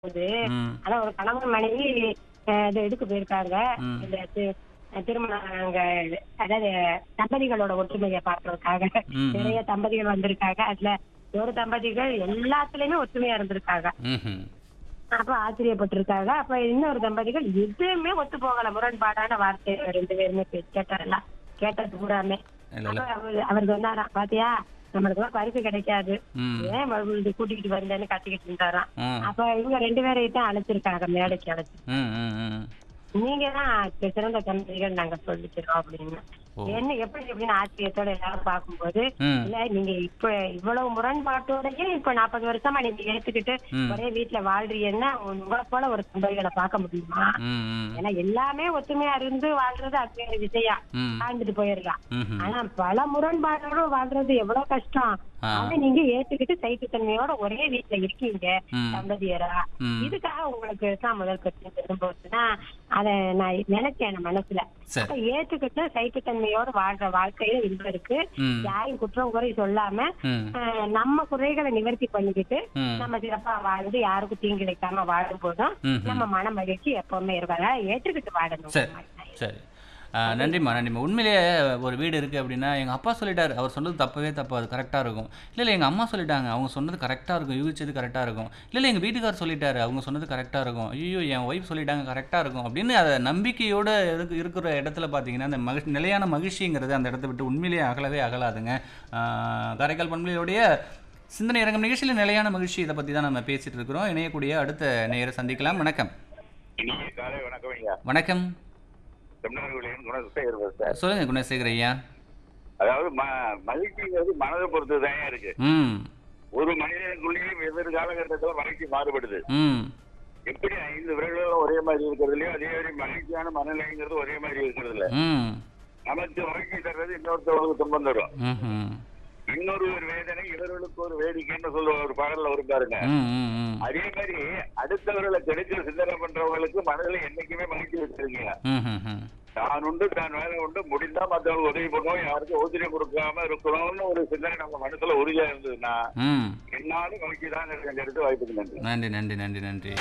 போகுது ம் ஆனா ஒரு கணவன் மனைவி அஹ், இது இதுக்கு போயிருக்காங்க ம். இந்த தி- திருமணம் அங்க அதாவது தம்பதிகளோட ஒற்றுமையை பார்க்கறதுக்காக ம், நிறைய தம்பதிகள் வந்திருக்காங்க அதுல ஒரு தம்பதிகள் எல்லாத்துலயுமே ஒற்றுமையா இருந்திருக்காங்க ம்ஹும். அப்ப ஆச்சரியப்பட்டிருக்காங்க அப்ப இன்னொரு தம்பதிகள் எதுவுமே ஒத்து போகல முரண்பாடான வார்த்தை ரெண்டு பேருமே பே- கேட்டாரலாம் கேட்டது பூராமே இல்ல அப்ப இல்ல அவர் அவர் சொன்னாராம் பாத்தியா நம்மளுக்கு எல்லாம் பரிசு கிடைக்காது ம் ஏன் மறுபடியும் கூட்டிக்கிட்டு வந்தேன்னு கத்திக்கிட்டு இருந்தாராம் ம் அப்ப இவங்க ரெண்டு பேரையும் தான் அழைச்சிருக்காங்க மேடைக்கு அழைச்சு ம் ம் ம் நீங்க தான் சிறந்த தம்பதிகள் நாங்க சொல்லிக்கிறோம் அப்படின்னு ஓ. என்ன எப்படி எப்படின்னு ஆச்சரியத்தோட எல்லாரும் பார்க்கும்போது ம் இல்ல நீங்க இப்ப இவ்வளவு முரண்பாட்டோடயே இப்ப நாற்பது வருஷமா நீங்க ஏத்துக்கிட்டு ம். ஒரே வீட்டுல வாழ்றீங்கன்னா உங்களை போல ஒரு தம்பதிகளை பார்க்க முடியுமா ம் ம் ஏன்னா எல்லாமே ஒத்துமையா இருந்து வாழ்றது அது வேற விஷயம் ம் வாழ்ந்துட்டு போயிடலாம் ம்ஹும். ஆனா பல முரண்பாடோட வாழ்றது எவ்வளவு கஷ்டம் ஆ. அதை நீங்க ஏத்துக்கிட்டு சைத்துத்தன்மையோட ஒரே வீட்டுல இருக்கீங்க ம். தம்பதியரா ம். இதுக்காக உங்களுக்கு தான் முதல் பிரச்சனை வரும்போதுன்னா அத நான் நினைச்சேன் என் மனசுல சரி அப்ப ஏத்துக்கிட்டு சைத்துத்தன்மையோட வாழ்ற வாழ்க்கையில இன்பம் இருக்கு ம் யாரையும் குற்றம் குறை சொல்லாம ம் அஹ், நம்ம குறைகளை நிவர்த்தி பண்ணிக்கிட்டு ம் நம்ம சிறப்பா வாழ்ந்து யாருக்கும் தீங்கு இழைக்காம வாழும் போதும் ம்ஹும். நம்ம மன மகிழ்ச்சி எப்பவுமே இருக்கும் அதாவது ஏற்றுக்கிட்டு வாழணும் சரி சரி ஆ, நன்றிம்மா நன்றிம்மா உண்மையிலேயே ஒரு வீடு இருக்குது அப்படின்னா எங்கள் அப்பா சொல்லிட்டாரு அவர் சொன்னது தப்பவே தப்பு அது கரெக்டாக இருக்கும் இல்லை இல்லை எங்கள் அம்மா சொல்லிட்டாங்க அவங்க சொன்னது கரெக்டாக இருக்கும் யூகிச்சது கரெக்டாக இருக்கும் இல்லை இல்லை எங்கள் வீட்டுக்கார் சொல்லிட்டாரு அவங்க சொன்னது கரெக்டாக இருக்கும் ஐயோ என் ஒய்ஃப் சொல்லிட்டாங்க கரெக்டாக இருக்கும் அப்படின்னு அதை நம்பிக்கையோடு இருக்கு இருக்கிற இடத்துல பார்த்தீங்கன்னா அந்த மகிழ் நிலையான மகிழ்ச்சிங்கிறது அந்த இடத்த விட்டு உண்மையிலேயே அகலவே அகலாதுங்க ஆ, காரைக்கால் பண்புலையோடைய சிந்தனை இறங்கும் நிகழ்ச்சியில் நிலையான மகிழ்ச்சி இதை பற்றி தான் நம்ம பேசிகிட்டு இருக்கிறோம் இணையக்கூடிய அடுத்த நேரம் சந்திக்கலாம் வணக்கம் இனிய காலை வணக்கம் ஐயா வணக்கம் தமிழர்களின் குணசேகர் சார் சொல்லுங்கள் குணசேகர் ஐயா அதாவது ம- மகிழ்ச்சிங்கிறது மனதை பொறுத்து தான் இருக்கு ம் ஒரு மனிதனுக்குள்ளேயும் வெவ்வேறு காலகட்டத்தில் மகிழ்ச்சி மாறுபடுது ம் எப்படி ஐந்து விரல்களும் ஒரே மாதிரி இருக்கிறதுலயோ அதே மாதிரி மகிழ்ச்சியான மனநிலைங்கிறது ஒரே மாதிரி இருக்கிறது இல்ல ம் நமக்கு மகிழ்ச்சி தர்றது இன்னொருத்தவங்களுக்கு துன்பம் தரும் ம்ஹும். இன்னொரு ஒரு வேதனை இவர்களுக்கு ஒரு வேடிக்கைன்னு சொல்லுவ ஒரு பாடல்ல வரும் பாருங்க ம் ம் ம் அதே மாதிரி அடுத்தவர்களை கெடுக்க சிந்தனை பண்றவங்களுக்கு மனதில் என்னைக்குமே மகிழ்ச்சி வச்சிருக்கீங்க ம்ஹும். தான் உண்டு தான் வேலை உண்டு முடிந்தா மத்தவங்களுக்கு உதவி பண்ணுவோம் யாருக்கும் ஊதியம் கொடுக்காம இருக்கணும்னு ஒரு சிந்தனை நம்ம மனசுல உறுதியா இருந்ததுன்னா ம் என்னாலும் மகிழ்ச்சி தான் இருக்கிறது வாய்ப்புக்கு நன்றி நன்றி நன்றி நன்றி நன்றி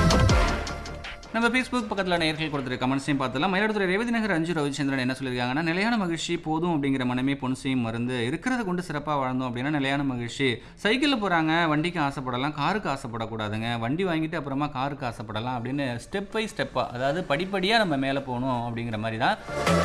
நம்ம ஃபேஸ்புக் பக்கத்தில் நேர்கள் கொடுத்துருக்க கமெண்ட்ஸையும் பார்த்தலாம் மயிலாடுதுறை ரேவதி நகர் அஞ்சு ரவிச்சந்திரன் என்ன சொல்லியிருக்காங்கன்னா நிலையான மகிழ்ச்சி போதும் அப்படிங்கிற மனமே பொன்சையும் மருந்து இருக்கிறத கொண்டு சிறப்பாக வாழ்ந்தோம் அப்படின்னா நிலையான மகிழ்ச்சி சைக்கிளில் போகிறாங்க வண்டிக்கு ஆசைப்படலாம் காருக்கு ஆசைப்படக்கூடாதுங்க வண்டி வாங்கிட்டு அப்புறமா காருக்கு ஆசைப்படலாம் அப்படின்னு ஸ்டெப் பை ஸ்டெப்பாக அதாவது படிப்படியாக நம்ம மேலே போகணும் அப்படிங்கிற மாதிரி தான்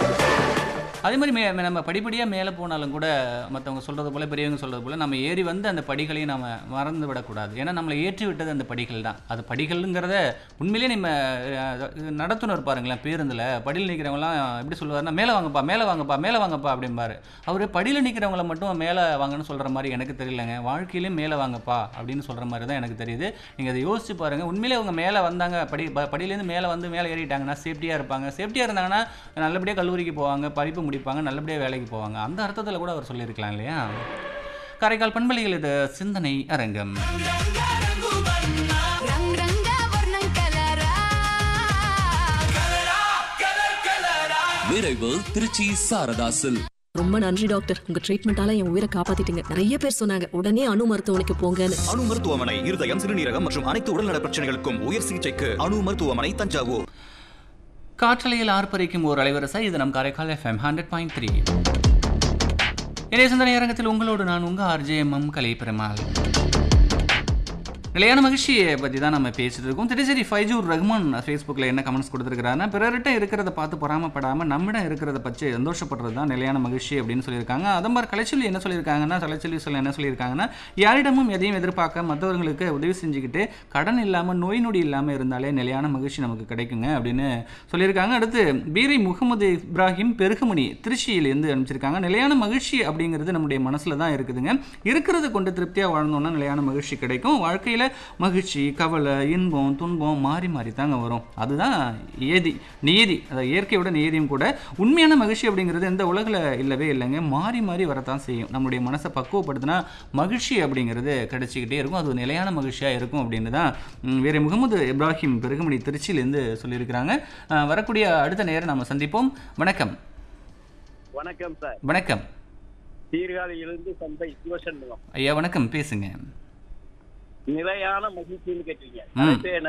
அதே மாதிரி மே நம்ம படிப்படியாக மேலே போனாலும் கூட மற்றவங்க சொல்கிறது போல் பெரியவங்க சொல்கிறது போல் நம்ம ஏறி வந்து அந்த படிகளையும் நம்ம மறந்து விடக்கூடாது ஏன்னா நம்மளை ஏற்றி விட்டது அந்த படிகள் தான் அது படிகள்ங்கிறத உண்மையிலேயே நம்ம அஹ், நடத்துனர் பாருங்களேன் பேருந்தில் படியில் நிற்கிறவங்களாம் எப்படி சொல்லுவாருன்னா மேலே வாங்கப்பா மேலே வாங்கப்பா மேலே வாங்கப்பா அப்படிம்பாரு அவர் படியில் நிற்கிறவங்கள மட்டும் மேலே வாங்கன்னு சொல்கிற மாதிரி எனக்கு தெரியலங்க வாழ்க்கையிலையும் மேலே வாங்கப்பா அப்படின்னு சொல்கிற மாதிரி தான் எனக்கு தெரியுது நீங்கள் அதை யோசிச்சு பாருங்கள் உண்மையிலே அவங்க மேலே வந்தாங்க படி ப- படியிலேருந்து மேலே வந்து மேலே ஏறிட்டாங்கன்னா சேஃப்டியாக இருப்பாங்க சேஃப்டியாக இருந்தாங்கன்னா நல்லபடியாக கல்லூரிக்கு போவாங்க படிப்பு முடிப்பாங்க நல்லபடியாக வேலைக்கு போவாங்க அந்த அர்த்தத்தில் கூட அவர் சொல்லியிருக்கலாம் இல்லையா காரைக்கால் பண்பலையில் இது சிந்தனை அரங்கம் రంగ్ రంగ వర్ణం కలరా நிறைவு திருச்சி சாரதாசில் ரொம்ப நன்றி டாக்டர் உங்க ட்ரீட்மெண்டால என் உயிரை காப்பாத்திட்டீங்க நிறைய பேர் சொன்னாங்க உடனே அணு மருத்துவமனைக்கு போங்கன்னு அணு மருத்துவமனை இருதயம் சிறுநீரகம் மற்றும் அனைத்து உடல்நல பிரச்சனைகளுக்கும் உயர் சிகிச்சைக்கு அணு மருத்துவமனை தஞ்சாவூர் காற்றலையில் ஆர்ப்பரிக்கும் ஒரு அலைவரிசை இது நம் Karaikal FM hundred point three இணைய சிந்தனை அரங்கத்தில் உங்களோடு நான் உங்கள் ஆர்ஜேஎம்எம் கலை பெருமாள் நிலையான மகிழ்ச்சியை பற்றி தான் நம்ம பேசிட்டு இருக்கோம் திடீசரி ஃபைஜூர் ரஹ்மான் ஃபேஸ்புக்கில் என்ன கமெண்ட்ஸ் கொடுத்துருக்காருன்னா பிறர்கிட்ட இருக்கிறத பார்த்து பொறாமப்படாமல் நம்மிடம் இருக்கிறத பற்றி சந்தோஷப்படுறது தான் நிலையான மகிழ்ச்சி அப்படின்னு சொல்லியிருக்காங்க அதே மாதிரி கலைச்சொல்லி என்ன சொல்லியிருக்காங்கன்னா கலைச்சொல்லி சொல்ல என்ன சொல்லியிருக்காங்கன்னா யாரிடமும் எதையும் எதிர்பார்க்க மற்றவர்களுக்கு உதவி செஞ்சுக்கிட்டு கடன் இல்லாமல் நோய் நொடி இல்லாமல் இருந்தாலே நிலையான மகிழ்ச்சி நமக்கு கிடைக்குங்க அப்படின்னு சொல்லியிருக்காங்க அடுத்து பீரை முகமது இப்ராஹிம் பெருகுமணி திருச்சியிலேருந்து அனுப்பிச்சிருக்காங்க நிலையான மகிழ்ச்சி அப்படிங்கிறது நம்முடைய மனசில் தான் இருக்குதுங்க இருக்கிறத கொண்டு திருப்தியாக வாழ்ந்தோம்னா நிலையான மகிழ்ச்சி கிடைக்கும் வாழ்க்கையில் மகிழ்ச்சி கவலை இன்பம் துன்பம் மாறி மாறி தாங்க வரும் அதுதான் ஏதி நியதி அதாவது இயற்கையோட நியதியும் கூட உண்மையான மகிழ்ச்சி அப்படிங்கிறது இந்த உலகில் இல்லவே இல்லைங்க மாறி மாறி வரத்தான் செய்யும் நம்முடைய மனசை பக்குவப்படுத்தினா மகிழ்ச்சி அப்படிங்கிறது கிடைச்சிக்கிட்டே இருக்கும் அது நிலையான மகிழ்ச்சியாக இருக்கும் அப்படின்னு தான் ம், வேறு முகமது இப்ராஹிம் பெருகுமணி திருச்சியிலேருந்து சொல்லியிருக்கிறாங்க அஹ், வரக்கூடிய அடுத்த நேரம் நம்ம சந்திப்போம் வணக்கம் வணக்கம் சார் வணக்கம் சீர்காழியிலிருந்து சந்தை சிவசண்முகம் ஐயா வணக்கம் பேசுங்க நிலையான மகிழ்ச்சின்னு கேட்டீங்க ம். அடுத்து என்ன